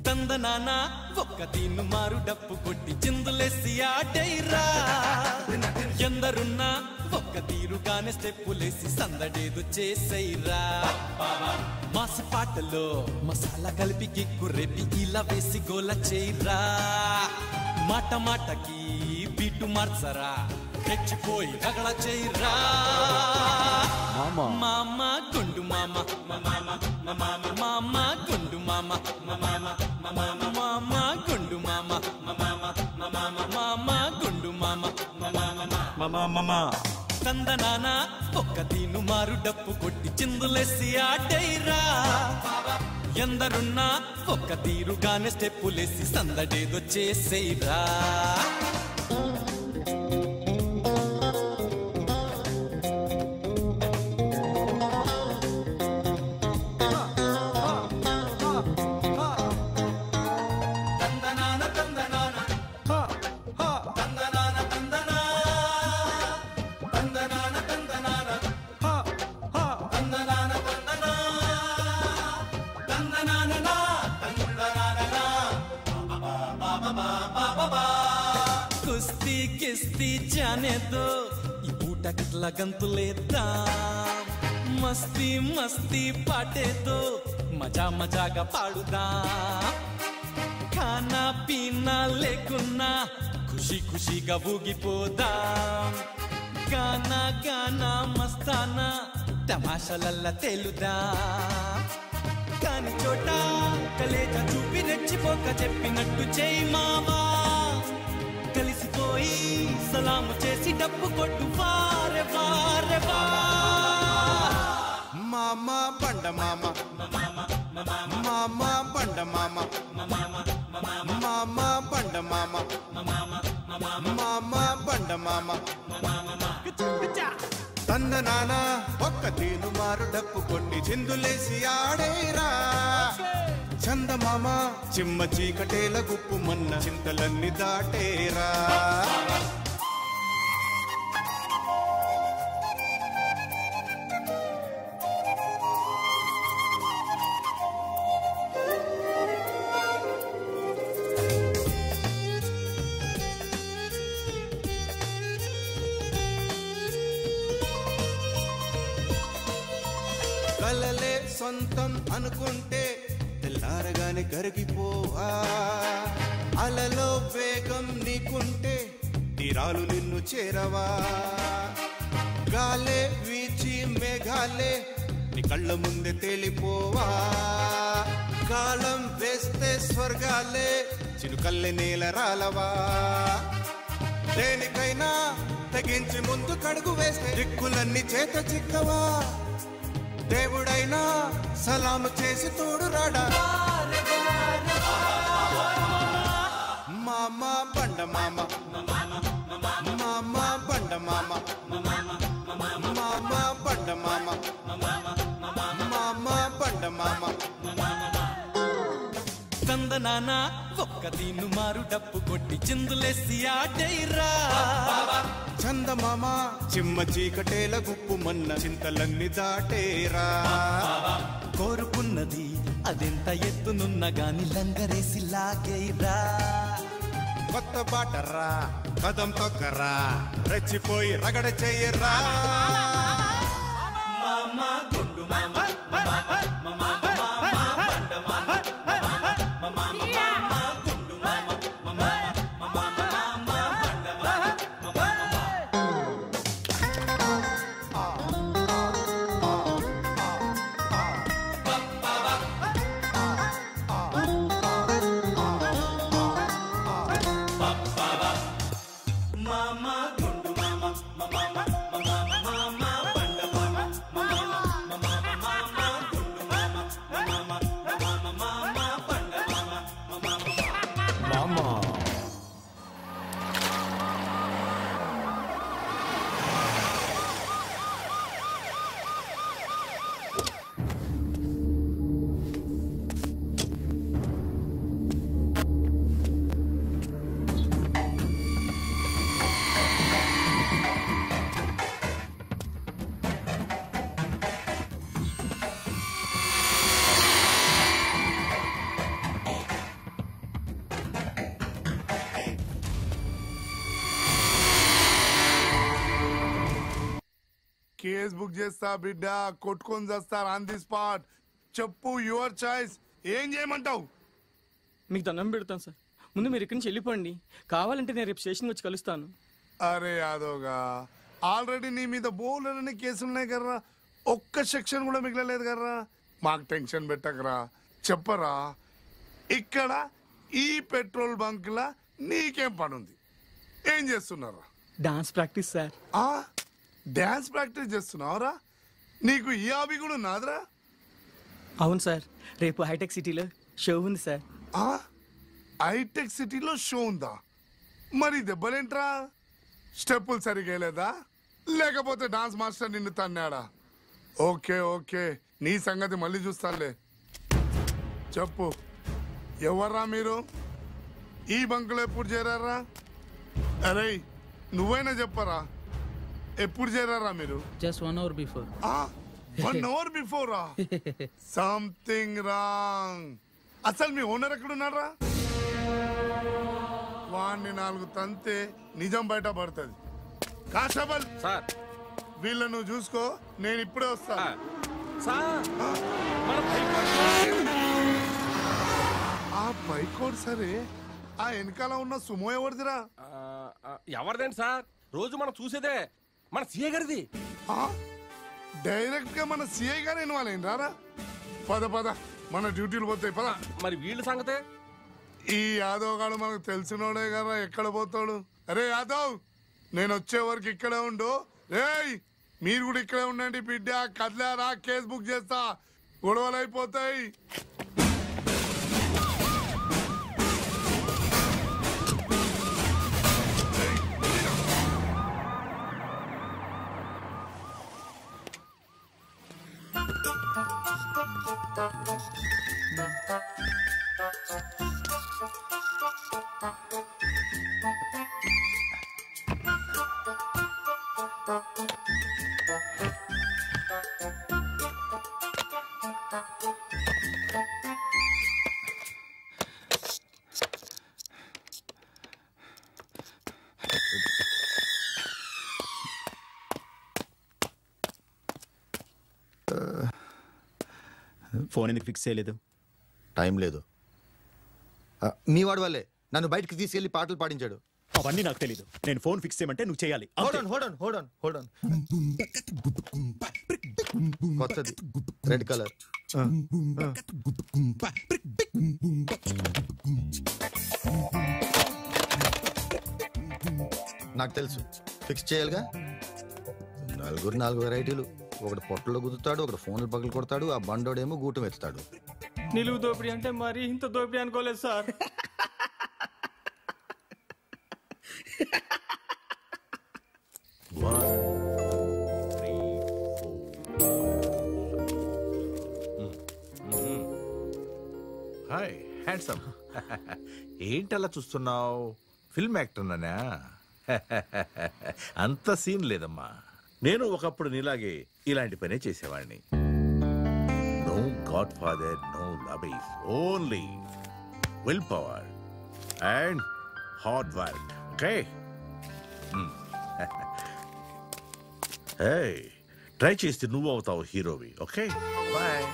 తందనాన ఒక్క తీను మారు డప్పు కొట్టి చిందులేసి ఆడైరా ఎందరున్నా ఒక్క తీరుగానే స్టెప్పులేసి సందడేదు చేసైరా మాసి పాటలో మసాలా కలిపి గిక్కు రేపి ఇలా వేసి గోల చేయరా మాట మాటకి బీటు మార్చరా రెచ్చిపోయి రగడ చేయరా మామ మామ గుండు మామ మామ గుండు మామ మామ గుండు మామ మామ గుండు మామ మామ మామ తందనాన ఒక్క తీను మారు డప్పు కొట్టి చిందులేసి ఆడైరా ఎందరున్నా ఒక్క తీరుగానే స్టెప్పులేసి సందడేదో చేసేరా తందనాన తందనాన తందనాన తందనా తందనాన తందనాన తందనాన తందనా తందనాననా తందనాననా కుస్తీ కిస్తీ జానే దో ఈ పూట కిట్ల గంతులేద్దా మస్తీ మస్తీ పాటేదో మజా మజాగా పాడుదా ఖానా పీనా లేకున్నా ఖుషి ఖుషిగా ఊగిపోదాం గానా గానా మస్తానా తమాషలల్ల తేలుదా కాని చోట కలేజ చూపి రెచ్చిపోక చెప్పినట్టు చేయి మామా కలిసిపోయి సలాము చేసి డప్పు కొట్టు వారే వారే వా మామ బండ మామ మామ బండ మామ మామ బండ మామ మామ బండ మామ తంద నాన్న ఒక్క తీను మారు డప్పు కొట్టి చిందులేసి ఆడేరా చందమామ చిమ్మ చీకటేల గుప్పు మన్న చింతలన్నీ దాటేరా కలలే సొంతం అనుకుంటే తెల్లారగానే కరిగిపోవా అలలో వేగం నీకుంటే తీరాలు నిన్ను చేరవా గాలే వీచి మేఘాలే నీ కళ్ళ ముందే తేలిపోవా కాలం వేస్తే స్వర్గాలే చిరుకల్లె నేల రాలవా దేనికైనా తెగించి ముందు కడుగు వేస్తే దిక్కులన్నీ చేత చిక్కవా దేవుడైనా సలాము చేసి తోడు రాడా మామ బండ మామ మామ బండ మామ మామ బండ మామ మామ బండ మామ తందనాన ఒక్క దీన్ని మారు డప్పు కొట్టి చిందులేసి ఆడైరా చందమామ చిమ్మ చీకటేల గుప్పు మన్న చింతలన్నీ దాటేరా కోరుకున్నది అదెంత ఎత్తునున్న గాని లంగరేసి లాగైరా కొత్త బాటరా కదం తొక్కరా రెచ్చిపోయి రగడ చెయ్యరా మామ గుండు మామ మామ గుండు మామ మామ మామ మామ బండ మామ మామ మామ కేసు బుక్ చేస్తా బిడ్డ కొట్టుకొని చేస్తా ఆన్ ది స్పాట్ చెప్పు యువర్ చాయిస్ ఏం చేయమంటావు మీకు దండం పెడతాను సార్ ముందు మీరు ఇక్కడి నుంచి వెళ్ళిపోండి కావాలంటే నేను రేపు స్టేషన్కి వచ్చి కలుస్తాను అరే యాదవ్గా ఆల్రెడీ నీ మీద బోలెడని కేసులు ఉన్నాయి కర్రా ఒక్క సెక్షన్ కూడా మిగలలేదు కర్రా మాకు టెన్షన్ పెట్టకరా చెప్పరా ఇక్కడ ఈ పెట్రోల్ బంక్లా నీకేం పని ఉంది ఏం చేస్తున్నారా డాన్స్ ప్రాక్టీస్ సార్ ఆ డ్యాన్స్ ప్రాక్టీస్ చేస్తున్నావురా నీకు ఈ హాబీ కూడా ఉన్నదిరా అవును సార్ రేపు హైటెక్ సిటీలో షో ఉంది సార్ ఆ హైటెక్ సిటీలో షో ఉందా మరి దెబ్బలేంట్రా స్టెప్పులు సరిగా లేదా లేకపోతే డాన్స్ మాస్టర్ నిన్ను తన్నాడా ఓకే ఓకే నీ సంగతి మళ్ళీ చూస్తానులే చెప్పు ఎవర్రా మీరు ఈ బంకులో ఎప్పుడు చేరారా అరే నువ్వైనా చెప్పరా ఎప్పుడు చేరారా మీరు Just one hour before. One hour before something wrong అసలు మీ ఓనర్ ఎక్కడ ఉన్నారా వాణ్ణి నాలుగు తంతే నిజం బయట పడుతుంది కానిస్టేబుల్ సార్ వీళ్ళను చూసుకో నేను ఇప్పుడే వస్తా సార్ మన ఆ పైకోడ్ సరే ఆ వెనకాల ఉన్న సుమో ఎవరిదిరా ఎవరిదేంటి సార్ రోజు మనం చూసేదే మన సీఏ గారిది డైరెక్ట్ గా మన సిఐ గారు ఇన్వాల్వ్ రారా పద పద మన డ్యూటీలు పోతాయి పద మరి వీళ్ళ సంగతే ఈ యాదవ్ గాడు మనకు తెలిసినోడే కదా ఎక్కడ పోతాడు అరే యాదవ్ నేను వచ్చే వరకు ఇక్కడే ఉండు రేయ్ మీరు కూడా ఇక్కడే ఉండండి బిడ్డ కదలారా కేసు బుక్ చేస్తా గొడవలు అయిపోతాయి ఫోన్ ఎందుకు ఫిక్స్ చేయలేదు టైం లేదు ఆ, మీ వాడి వల్లే నన్ను బయటికి తీసుకెళ్లి పాటలు పాడించాడు అవన్నీ నాకు తెలీదు నేను ఫోన్ ఫిక్స్ చేయమంటే నువ్వు చేయాలి hold on hold on hold on hold on కొత్తది రెడ్ కలర్ నాకు తెలుసు ఫిక్స్ చేయాలిగా నలుగురు నాలుగు వెరైటీలు ఒకటి పొట్టలో గుద్దుతాడు ఒకటి ఫోన్లు పగలు కొడతాడు ఆ బండోడేమో గూటం ఎత్తుతాడు నిలువు దోపిడీ అంటే మరీ ఇంత దోపిడీ అనుకోలేదు సార్ హాయ్ హ్యాండ్సమ్ ఏంటి అలా చూస్తున్నావు ఫిల్మ్ యాక్టర్ నానా అంత సీన్ లేదమ్మా నేను ఒకప్పుడు నీలాగే ఇలాంటి పనే చేసేవాడిని no godfather no lobbies only will power and hard work okay hey try చేస్తే నువ్వు అవుతావు హీరోవి ఓకే బాయ్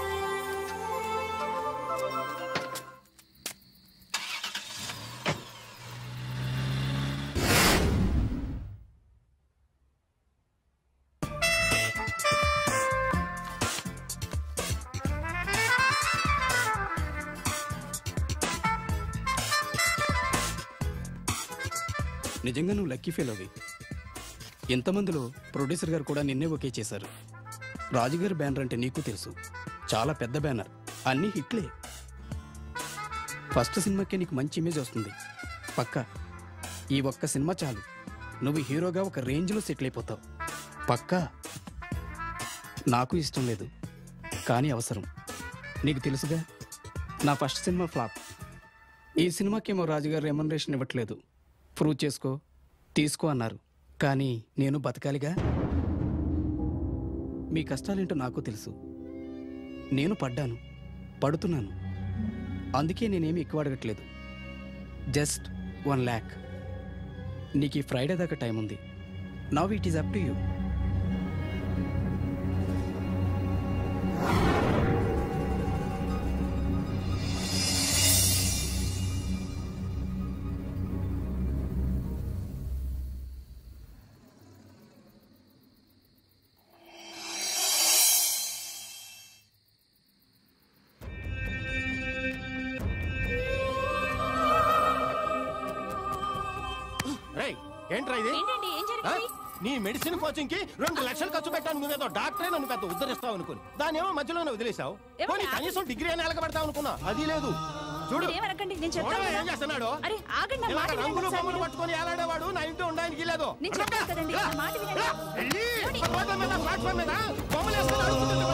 నిజంగా నువ్వు లక్కీ ఫెయిల్ అవి ఎంతమందిలో ప్రొడ్యూసర్ గారు కూడా నిన్నే ఓకే చేశారు రాజుగారి బ్యానర్ అంటే నీకు తెలుసు చాలా పెద్ద బ్యానర్ అన్నీ హిట్లే ఫస్ట్ సినిమాకే నీకు మంచి ఇమేజ్ వస్తుంది పక్కా ఈ ఒక్క సినిమా చాలు నువ్వు హీరోగా ఒక రేంజ్లో సెటిల్ అయిపోతావు పక్కా నాకు ఇష్టం లేదు కానీ అవసరం నీకు తెలుసుగా నా ఫస్ట్ సినిమా ఫ్లాప్ ఈ సినిమాకేమో రాజుగారు రెమ్యునరేషన్ ఇవ్వట్లేదు ప్రూవ్ చేసుకో తీసుకో అన్నారు కానీ నేను బతకాలిగా మీ కష్టాలేంటో నాకు తెలుసు నేను పడ్డాను పడుతున్నాను అందుకే నేనేమి ఎక్కువ అడగట్లేదు జస్ట్ వన్ ల్యాక్ నీకు ఈ ఫ్రైడే దాకా టైం ఉంది now it is up to you ఏంట్రా ఇది ఏంటండి ఏం ఆ? జరిగింది నీ మెడిసిన్ కోచింగ్ కి రెండు లక్షలు ఖర్చు పెట్టాను నువ్వేదో డాక్టరే నన్ను పెద్ద ఉద్ధరిస్తావు అనుకుని దాని ఏమో మధ్యలోనే వదిలేసావు ఏమండి, పోనీ కనీసం డిగ్రీ అయినా ఎలగబడతావు అనుకున్నా అది లేదు చూడు మీరు ఏమనకండి నేను చెప్తాను చూడవే కదా. ఏం చేస్తున్నాడు అరే ఆగండి నా ఇలాగ మాట రంగులు వినండి బొమ్మలు ఒకసారి. పట్టుకొని ఏలాడేవాడు నా ఇంట్లో ఉండడానికి లేదు నేను చెప్తాను కదండి, నా మాట వినండి. వెళ్ళి, రోడ్ల మీద, ప్లాట్ఫామ్ మీద బొమ్మలు వేసుకొని అడుగుతుంటే